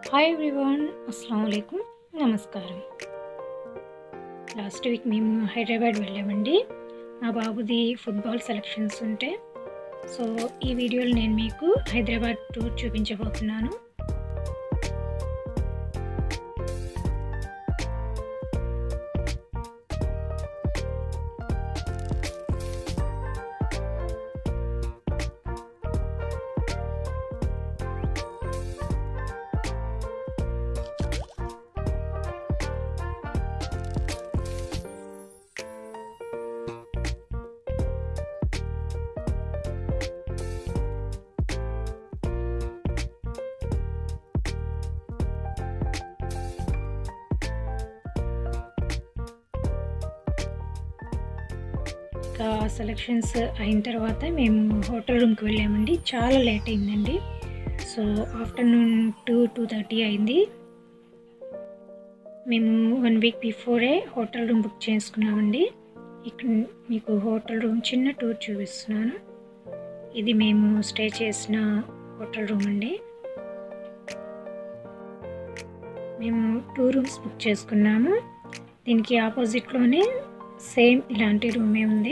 hi everyone అస్సలం అయికం నమస్కారం లాస్ట్ వీక్ మేము హైదరాబాద్ వెళ్ళామండి మా బాబుది ఫుట్బాల్ సెలక్షన్స్ ఉంటే సో ఈ వీడియోలో నేను మీకు హైదరాబాద్ టూర్ చూపించబోతున్నాను ఇంకా సెలక్షన్స్ అయిన తర్వాత మేము హోటల్ రూమ్కి వెళ్ళామండి చాలా లేట్ అయిందండి so afternoon two two thirty అయింది మేము one week before hotel room book చేసుకున్నామండి ఇక్కడ మీకు హోటల్ రూమ్ చిన్న టూర్ చూపిస్తున్నాను ఇది మేము స్టే చేసిన హోటల్ రూమ్ అండి మేము టూ రూమ్స్ బుక్ చేసుకున్నాము దీనికి ఆపోజిట్లోనే సేమ్ ఇలాంటి రూమే ఉంది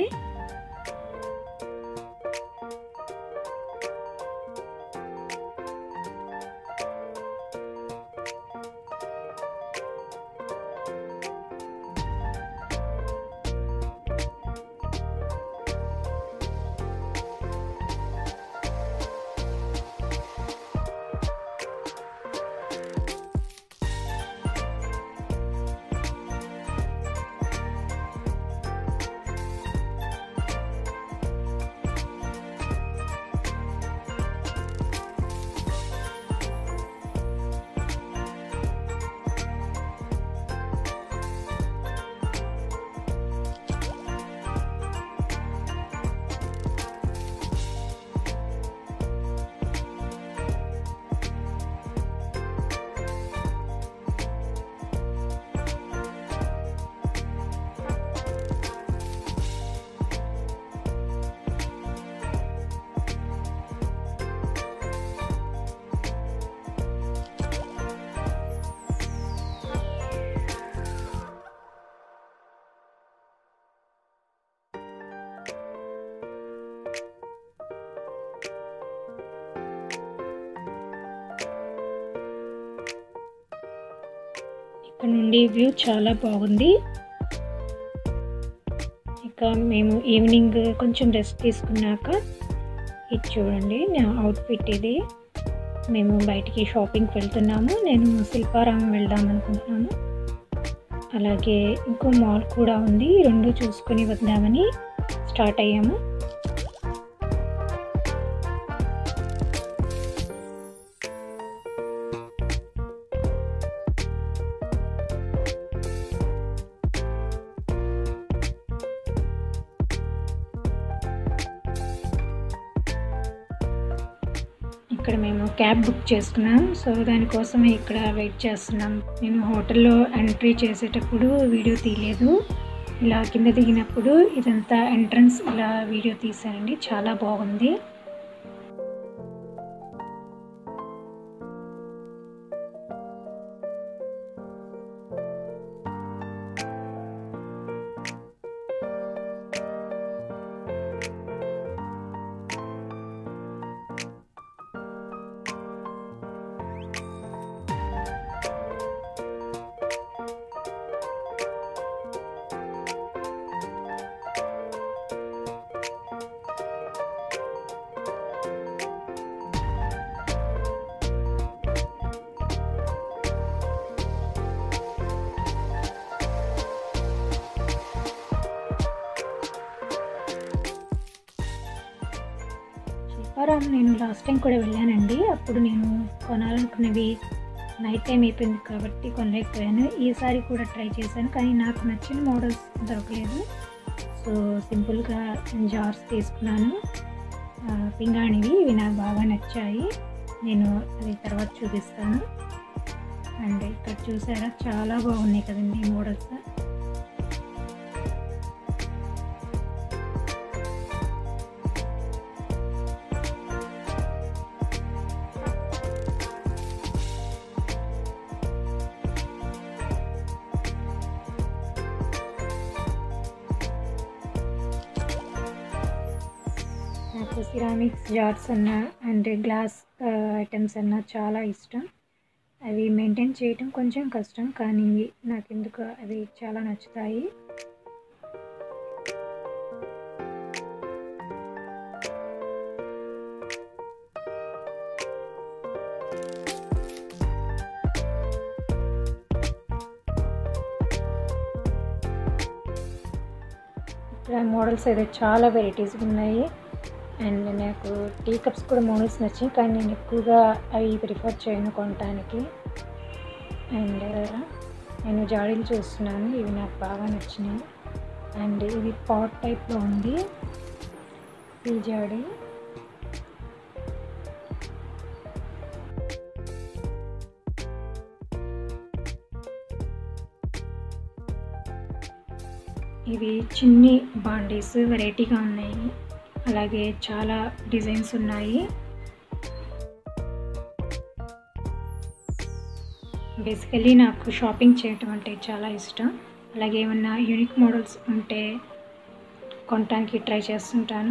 ఇక్కడ నుండి వ్యూ చాలా బాగుంది ఇక మేము ఈవినింగ్ కొంచెం రెస్ట్ తీసుకున్నాక ఇది చూడండి నా అవుట్ఫిట్ ఇది మేము బయటికి షాపింగ్కి వెళ్తున్నాము నేను శిల్పారామం వెళ్దాం అనుకుంటున్నాను అలాగే ఇంకో మాల్ కూడా ఉంది రెండు చూసుకొని వద్దామని స్టార్ట్ అయ్యాము ఇక్కడ మేము క్యాబ్ బుక్ చేసుకున్నాం సో దానికోసం ఇక్కడ వెయిట్ చేస్తున్నాం నేను హోటల్లో ఎంట్రీ చేసేటప్పుడు వీడియో తీయలేదు ఇలా కింద దిగినప్పుడు ఇదంతా ఎంట్రన్స్ ఇలా వీడియో తీసానండి చాలా బాగుంది శిల్పారాం నేను లాస్ట్ టైం కూడా వెళ్ళానండి అప్పుడు నేను కొనాలనుకున్నవి నైట్ టైం అయిపోయింది కాబట్టి కొనలేకపోయాను ఈసారి కూడా ట్రై చేశాను కానీ నాకు నచ్చిన మోడల్స్ దొరకలేదు సో సింపుల్గా జార్స్ తీసుకున్నాను పింగాణివి ఇవి నాకు బాగా నచ్చాయి నేను అది తర్వాత చూపిస్తాను అండ్ ఇక్కడ చూసారా చాలా బాగున్నాయి కదండి ఈ మోడల్స్ నాకు సిరామిక్స్ జార్స్ అన్న అండ్ గ్లాస్ ఐటమ్స్ అన్న చాలా ఇష్టం అవి మెయింటైన్ చేయటం కొంచెం కష్టం కానీ నాకు ఎందుకు అవి చాలా నచ్చుతాయి ఇక్కడ మోడల్స్ అయితే చాలా వెరైటీస్ ఉన్నాయి అండ్ నాకు టీ కప్స్ కూడా మోడల్స్ నచ్చాయి కానీ నేను ఎక్కువగా అవి ప్రిఫర్ చేయను కొనటానికి అండ్ నేను జాడీలు చూస్తున్నాను ఇవి నాకు బాగా నచ్చినాయి అండ్ ఇది పాట్ టైప్లో ఉంది ఈ జాడీ ఇవి చిన్ని బాండీస్ వెరైటీగా ఉన్నాయి అలాగే చాలా డిజైన్స్ ఉన్నాయి బేసికలీ నాకు షాపింగ్ చేయటం అంటే చాలా ఇష్టం అలాగే ఏమన్నా యూనిక్ మోడల్స్ ఉంటే కొనటానికి ట్రై చేస్తుంటాను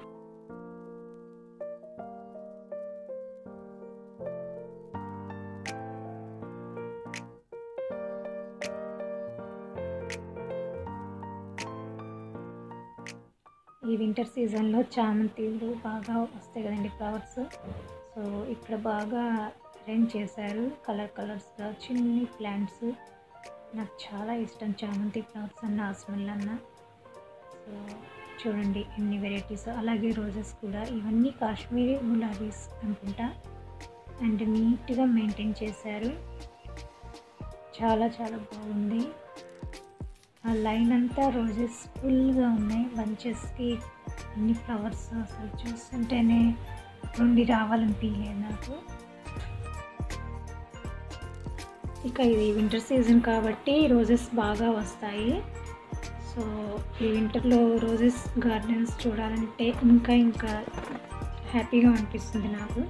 ఈ వింటర్ సీజన్లో చామంతిలు బాగా వస్తాయి కదండి ఫ్లవర్స్ సో ఇక్కడ బాగా అరేంజ్ చేశారు కలర్ కలర్స్గా చిన్ని ప్లాంట్స్ నాకు చాలా ఇష్టం చామంతి ఫ్లవర్స్ అన్న ఆ స్మెల్ అన్న సో చూడండి ఎన్ని వెరైటీస్ అలాగే రోజెస్ కూడా ఇవన్నీ కాశ్మీరీ గులాబీస్ అనుకుంటా అండ్ నీట్గా మెయింటైన్ చేశారు చాలా చాలా బాగుంది ఆ లైన్ అంతా రోజెస్ ఫుల్గా ఉన్నాయి బంచెస్కి అన్ని ఫ్లవర్స్ అసలు చూస్తుంటేనే నుండి రావాలనిపించలేదు నాకు ఇక ఇది వింటర్ సీజన్ కాబట్టి రోజెస్ బాగా వస్తాయి సో ఈ వింటర్లో రోజెస్ గార్డెన్స్ చూడాలంటే ఇంకా ఇంకా హ్యాపీగా అనిపిస్తుంది నాకు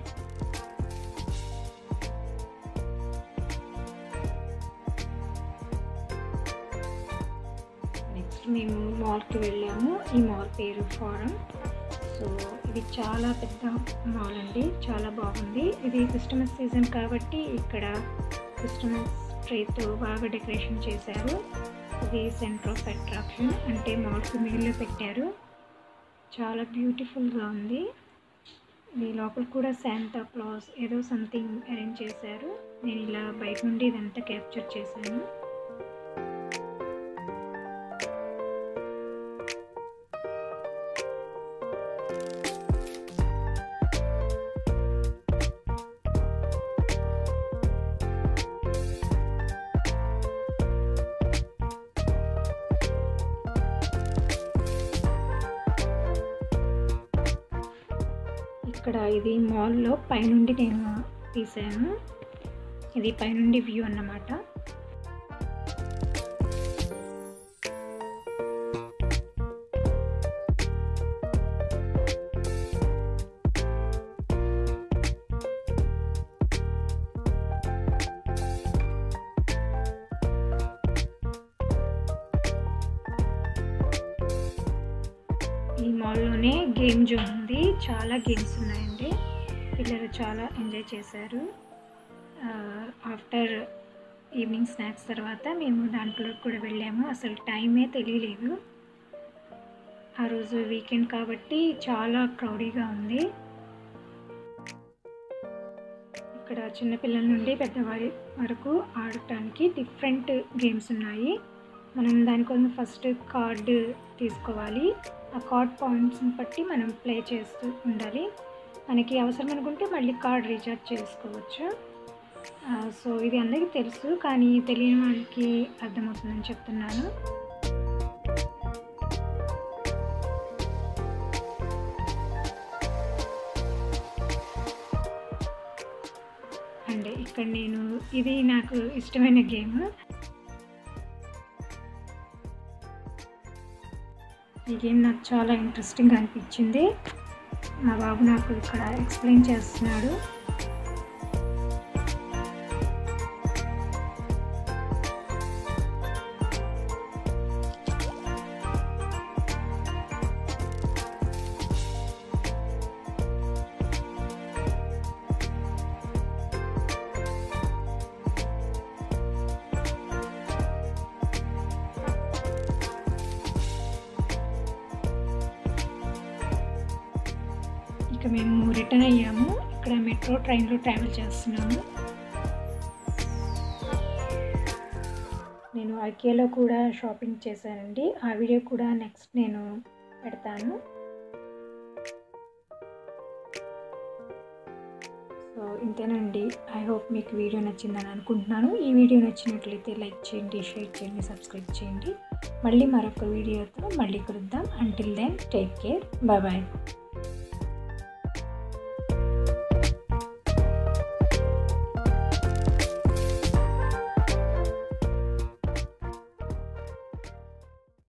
నెక్స్ట్ మేము మాల్కి వెళ్ళాము ఈ మాల్ పేరు ఫారం సో ఇది చాలా పెద్ద మాల్ అండి చాలా బాగుంది ఇది క్రిస్టమస్ సీజన్ కాబట్టి ఇక్కడ క్రిస్టమస్ ట్రీతో బాగా డెకరేషన్ చేశారు ఇది సెంటర్ ఆఫ్ అట్రాక్షన్ అంటే మాల్కి మిడిల్లో పెట్టారు చాలా బ్యూటిఫుల్గా ఉంది ఈ లోపల కూడా శాంతా క్లాస్ ఏదో సంథింగ్ అరేంజ్ చేశారు నేను ఇలా బయట నుండి ఇదంతా క్యాప్చర్ చేశాను ఇక్కడ ఇది మాల్లో పైనుండి నేను తీసాను ఇది పైనుండి వ్యూ అన్నమాట ఈ మాల్లోనే గేమ్ జోన్ ఉంది చాలా గేమ్స్ ఉన్నాయండి పిల్లలు చాలా ఎంజాయ్ చేశారు ఆఫ్టర్ ఈవినింగ్ స్నాక్స్ తర్వాత మేము దాంట్లో కూడా వెళ్ళాము అసలు టైమే తెలియలేదు ఆ రోజు వీకెండ్ కాబట్టి చాలా క్రౌడీగా ఉంది ఇక్కడ చిన్నపిల్లల నుండి పెద్దవారి వరకు ఆడటానికి డిఫరెంట్ గేమ్స్ ఉన్నాయి మనం దానికోసం ఫస్ట్ కార్డు తీసుకోవాలి ఆ కార్డ్ పాయింట్స్ని బట్టి మనం ప్లే చేస్తూ ఉండాలి మనకి అవసరం అనుకుంటే మళ్ళీ కార్డ్ రీఛార్జ్ చేసుకోవచ్చు సో ఇది అందరికీ తెలుసు కానీ తెలియని వాళ్ళకి అర్థమవుతుందని చెప్తున్నాను అండ్ ఇక్కడ నేను ఇది నాకు ఇష్టమైన గేమ్ ఈ గేమ్ నాకు చాలా ఇంట్రెస్టింగ్ అనిపించింది మా బాబు నాకు ఇక్కడ ఎక్స్ప్లెయిన్ చేస్తున్నాడు ఇంకా మేము రిటర్న్ అయ్యాము ఇక్కడ మెట్రో ట్రైన్లో ట్రావెల్ చేస్తున్నాము నేను ఐకేలో కూడా షాపింగ్ చేశానండి ఆ వీడియో కూడా నెక్స్ట్ నేను పెడతాను సో ఇంతేనండి ఐ హోప్ మీకు వీడియో నచ్చిందని అనుకుంటున్నాను ఈ వీడియో నచ్చినట్లయితే లైక్ చేయండి షేర్ చేయండి సబ్స్క్రైబ్ చేయండి మళ్ళీ మరొక వీడియోతో మళ్ళీ కలుద్దాం until then take care bye bye